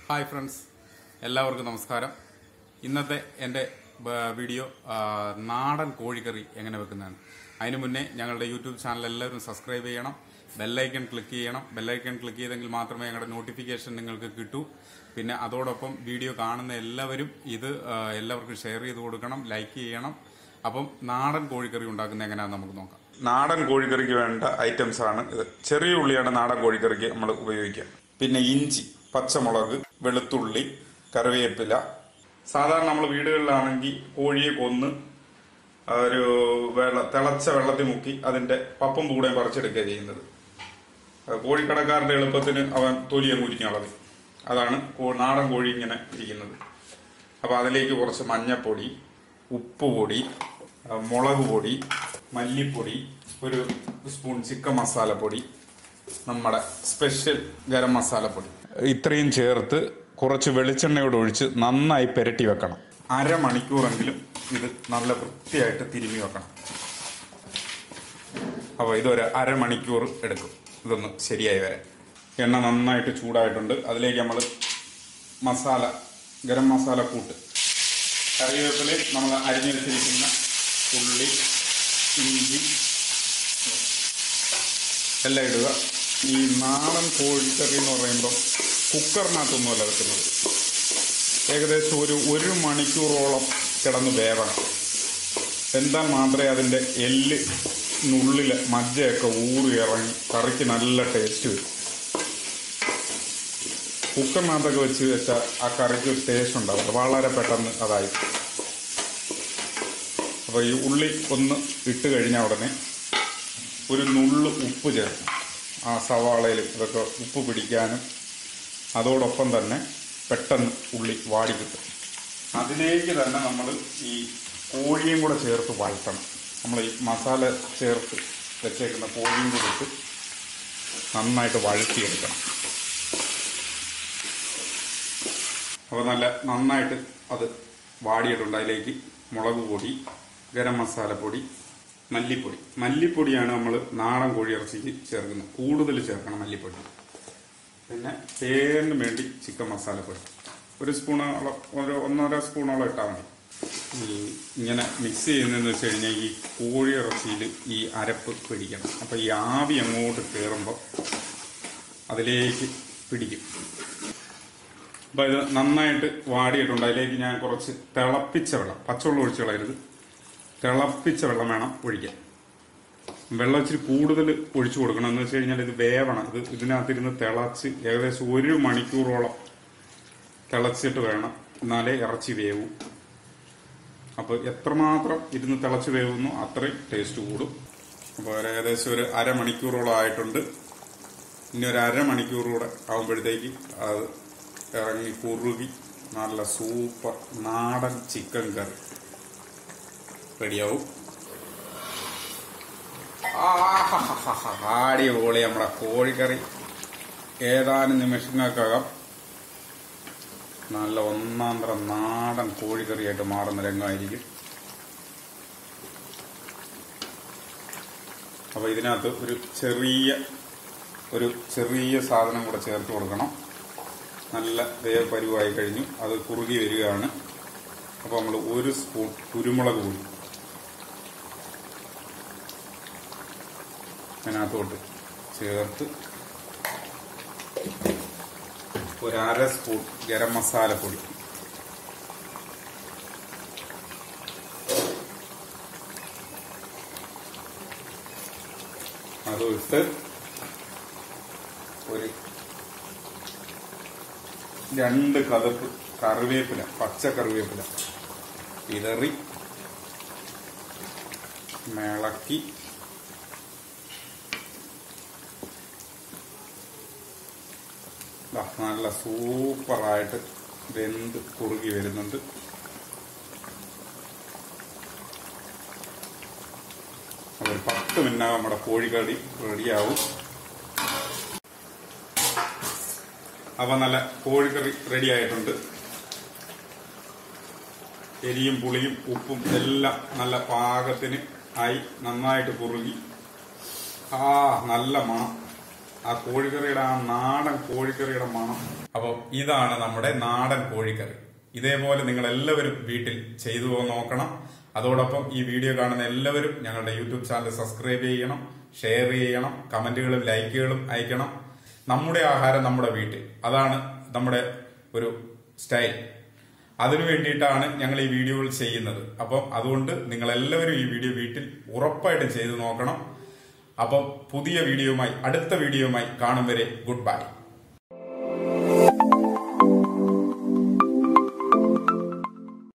Hi friends എല്ലാവർക്കും നമസ്കാരം ഇന്നത്തെ എൻ്റെ ബ- വീഡിയോ ആ, നാടൻ കോഴിക്കറി എങ്ങനെ വെക്കുന്നതാണ് അതിന് മുന്നേ ഞങ്ങളുടെ യൂട്യൂബ് ചാനൽ എല്ലാവരും സബ്സ്ക്രൈബ് ചെയ്യണം ബെല്ലൈക്കൺ ക്ലിക്ക് ചെയ്യണം ബെല്ലൈക്കൺ ക്ലിക്ക് ചെയ്തെങ്കിൽ മാത്രമേ ഞങ്ങളുടെ നോട്ടിഫിക്കേഷൻ നിങ്ങൾക്ക് കിട്ടൂ പിന്നെ അതോടൊപ്പം വീഡിയോ കാണുന്ന എല്ലാവരും ഇത് ആ, എല്ലാവർക്കും ഷെയർ ചെയ്ത് കൊടുക്കണം ലൈക്ക് ചെയ്യണം അപ്പം നാടൻ കോഴിക്കറി ഉണ്ടാക്കുന്നത് എങ്ങനെയാണെന്ന് നമുക്ക് നോക്കാം നാടൻ കോഴിക്കറിക്ക് വേണ്ട ഐറ്റംസ് ആണ് ഇത് ചെറിയ ഉള്ളിയാണ് നാടൻ കോഴിക്കറിക്ക് നമ്മൾ ഉപയോഗിക്കുക പിന്നെ ഇഞ്ചി പച്ചമുളക് വെളുത്തുള്ളി കറിവേപ്പില സാധാരണ നമ്മൾ വീടുകളിലാണെങ്കിൽ കോഴിയെ കൊന്ന് ഒരു വെള്ള തിളച്ച വെള്ളത്തിൽ മുക്കി അതിന്റെ പപ്പും കൂടെ പറിച്ചെടുക്കുക ചെയ്യുന്നത് അത് കോഴിക്കടക്കാരുടെ എളുപ്പത്തിന് അവൻ തൊലിയെ മുരിഞ്ഞ് കളഞ്ഞു അതാണ് കോ- നാടൻ കോഴി ഇങ്ങനെ ഇരിക്കുന്നത് അപ്പൊ അതിലേക്ക് കുറച്ച് മഞ്ഞപ്പൊടി ഉപ്പുപൊടി ആ, മുളക് പൊടി മല്ലിപ്പൊടി ഒരു സ്പൂൺ ചിക്കൻ മസാലപ്പൊടി നമ്മുടെ സ്പെഷ്യൽ ഗരം മസാലപ്പൊടി ഇത്രയും ചേർത്ത് കുറച്ച് വെളിച്ചെണ്ണയോട് ഒഴിച്ച് നന്നായി പെരട്ടി വെക്കണം അരമണിക്കൂറെങ്കിലും ഇത് നല്ല വൃത്തിയായിട്ട് തിരുമ്മി വെക്കണം അപ്പോൾ ഇതൊരു അരമണിക്കൂർ എടുക്കും ഇതൊന്ന് ശരിയായി വരാൻ എണ്ണ നന്നായിട്ട് ചൂടായിട്ടുണ്ട് അതിലേക്ക് നമ്മൾ മസാല ഗരം മസാല കൂട്ട് കറിവേപ്പില നമ്മൾ അരിഞ്ഞു വെച്ചിരിക്കുന്ന ഉള്ളി ഇഞ്ചി എല്ലാം ഇടുക ഈ നാടൻ കോഴിക്കറി എന്ന് പറയുമ്പോൾ കുക്കറിനകത്തൊന്നുമല്ല വെക്കുന്നത് ഏകദേശം ഒരു ഒരു മണിക്കൂറോളം കിടന്ന് വേവണം എന്നാൽ മാത്രമേ അതിൻ്റെ എല്ല് നുള്ളിൽ മജ്ജയൊക്കെ ഊറി ഇറങ്ങി കറിക്ക് നല്ല ടേസ്റ്റ് വരും കുക്കറിനകത്തൊക്കെ വെച്ച് വെച്ചാൽ ആ കറിക്ക് ഒരു ടേസ്റ്റ് ഉണ്ടാവില്ല വളരെ പെട്ടെന്ന് അതായി അപ്പോൾ ഈ ഉള്ളി ഒന്ന് ഇട്ട് കഴിഞ്ഞ ഉടനെ ഒരു നുള്ളു ഉപ്പ് ചേർക്കും ആ സവാളയിൽ ഇതൊക്കെ ഉപ്പ് പിടിക്കാനും അതോടൊപ്പം തന്നെ പെട്ടെന്ന് ഉള്ളി വാടി കിട്ടും അതിലേക്ക് തന്നെ നമ്മൾ ഈ കോഴിയും കൂടെ ചേർത്ത് വഴറ്റണം നമ്മൾ ഈ മസാല ചേർത്ത് വെച്ചേക്കുന്ന കോഴിയും കൂടി ഇട്ട് നന്നായിട്ട് വഴറ്റിയെടുക്കണം അപ്പോൾ നല്ല നന്നായിട്ട് അത് വാടിയിട്ടുണ്ട് അതിലേക്ക് മുളക് പൊടി ഗരം മസാലപ്പൊടി മല്ലിപ്പൊടി മല്ലിപ്പൊടിയാണ് നമ്മൾ നാടൻ കോഴി ഇറച്ചിക്ക് ചേർക്കുന്നത് കൂടുതൽ ചേർക്കണം മല്ലിപ്പൊടി പിന്നെ പേരിന് വേണ്ടി ചിക്കൻ മസാലപ്പൊടി ഒരു സ്പൂണോളം ഒരു ഒന്നര സ്പൂണോളം ഇട്ടാൽ മതി ഈ ഇങ്ങനെ മിക്സ് ചെയ്യുന്നതെന്ന് വെച്ച് കഴിഞ്ഞാൽ ഈ കോഴി ഇറച്ചിയിൽ ഈ അരപ്പ് പിടിക്കണം അപ്പോൾ ഈ ആവി അങ്ങോട്ട് കയറുമ്പോൾ അതിലേക്ക് പിടിക്കും അപ്പോൾ ഇത് നന്നായിട്ട് വാടിയിട്ടുണ്ട് അതിലേക്ക് ഞാൻ കുറച്ച് തിളപ്പിച്ച വെള്ളം പച്ചവെള്ളം ഒഴിച്ച് കളയരുത് തിളപ്പിച്ച വെള്ളം വേണം ഒഴിക്കാൻ വെള്ളം ഇച്ചിരി കൂടുതൽ ഒഴിച്ചു കൊടുക്കണം എന്ന് വെച്ച് കഴിഞ്ഞാൽ ഇത് വേവണം ഇത് ഇതിനകത്തിരുന്ന് തിളച്ച് ഏകദേശം ഒരു മണിക്കൂറോളം തിളച്ചിട്ട് വേണം എന്നാലേ ഇറച്ചി വേവൂ അപ്പോൾ എത്രമാത്രം ഇരുന്ന് തിളച്ച് വേവുന്നു അത്രയും ടേസ്റ്റ് കൂടും അപ്പോൾ ഒരു ഏകദേശം ഒരു അരമണിക്കൂറോളം ആയിട്ടുണ്ട് ഇനി ഒരു അരമണിക്കൂർ കൂടെ ആകുമ്പോഴത്തേക്ക് അത് ഇറങ്ങി കുറുകി നല്ല സൂപ്പർ നാടൻ ചിക്കൻ കറി റെഡിയാവും ആഹാഹാഹാ. അടിപൊളി നമ്മുടെ കോഴിക്കറി ഏതാനും നിമിഷങ്ങൾക്കകം നല്ല ഒന്നാം തരം നാടൻ കോഴിക്കറിയായിട്ട് മാറുന്ന രംഗമായിരിക്കും അപ്പൊ ഇതിനകത്ത് ഒരു ചെറിയ ഒരു ചെറിയ സാധനം കൂടെ ചേർത്ത് കൊടുക്കണം നല്ല വേവ് പരുവായി കഴിഞ്ഞു അത് കുറുകി വരികയാണ് അപ്പോൾ നമ്മൾ ഒരു സ്പൂൺ കുരുമുളക് പൊടി അതിനകത്തോട്ട് ചേർത്ത് ഒരു അര സ്പൂൺ ഗരം മസാലപ്പൊടി അതും ഇട്ട് ഒരു രണ്ട് കതപ്പ് കറിവേപ്പില പച്ച കറിവേപ്പില ഇതറി മിളക്കി ദാ നല്ല സൂപ്പറായിട്ട് വെന്ത് കുറുകി വരുന്നുണ്ട് അപ്പോൾ ഒരു പത്ത് മിനിറ്റ് നമ്മുടെ കോഴിക്കറി റെഡിയാവും അപ്പൊ നല്ല കോഴിക്കറി റെഡി ആയിട്ടുണ്ട് എരിയും പുളിയും ഉപ്പും എല്ലാം നല്ല പാകത്തിന് ആയി നന്നായിട്ട് കുറുകി ആ നല്ല മണം ആ കോഴിക്കറിയുടെ ആ നാടൻ കോഴിക്കറിയുടെ മണം അപ്പോൾ ഇതാണ് നമ്മുടെ നാടൻ കോഴിക്കറി ഇതേപോലെ നിങ്ങൾ എല്ലാവരും വീട്ടിൽ ചെയ്തു നോക്കണം അതോടൊപ്പം ഈ വീഡിയോ കാണുന്ന എല്ലാവരും ഞങ്ങളുടെ യൂട്യൂബ് ചാനൽ സബ്സ്ക്രൈബ് ചെയ്യണം ഷെയർ ചെയ്യണം കമന്റുകളും ലൈക്കുകളും അയക്കണം നമ്മുടെ ആഹാരം നമ്മുടെ വീട്ടിൽ അതാണ് നമ്മുടെ ഒരു സ്റ്റൈൽ അതിനു വേണ്ടിയിട്ടാണ് ഞങ്ങൾ ഈ വീഡിയോകൾ ചെയ്യുന്നത് അപ്പം അതുകൊണ്ട് നിങ്ങൾ എല്ലാവരും ഈ വീഡിയോ വീട്ടിൽ ഉറപ്പായിട്ടും ചെയ്തു നോക്കണം അപ്പം പുതിയ വീഡിയോയുമായി അടുത്ത വീഡിയോയുമായി കാണും വരെ ഗുഡ് ബൈ